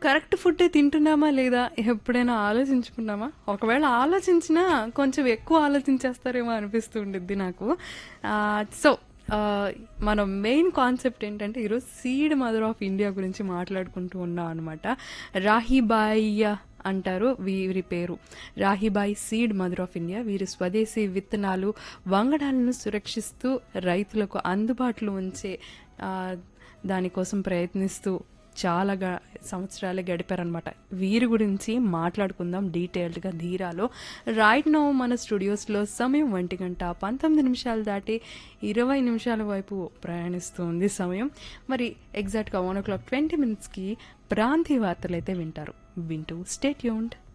correct ఫుడ్డే తింటున్నామా లేదా ఎప్పుడైనా ఆలోచించుకున్నామా ఒకవేళ ఆలోచించినా కొంచెం ఎక్కువ ఆలోచించేస్తారేమో అనిపిస్తూ ఉండిద్ది నాకు సో మన మెయిన్ కాన్సెప్ట్ ఏంటంటే ఈరోజు సీడ్ మదర్ ఆఫ్ ఇండియా గురించి మాట్లాడుకుంటూ ఉన్నాం అనమాట రాహిబాయి అంటారు వీరి పేరు Rahibai seed mother of India వీరి స్వదేశీ విత్తనాలు వంగడాలను సురక్షిస్తూ రైతులకు అందుబాటులో ఉంచే ఆ, దానికోసం ప్రయత్నిస్తూ చాలా గ సంవత్సరాలే గడిపారనమాట వీరి గురించి మాట్లాడుకుందాం డీటెయిల్డ్గా ధీరాలో రైట్ నో మన స్టూడియోస్లో సమయం ఒంటి గంట పంతొమ్మిది నిమిషాలు దాటి ఇరవై నిమిషాల వైపు ప్రయాణిస్తూ ఉంది సమయం మరి ఎగ్జాక్ట్గా వన్ ఓ క్లాక్ ట్వంటీ మినిట్స్కి ప్రాంతీయ వార్తలు అయితే వింటారు వింటూ స్టేట్ యూన్డ్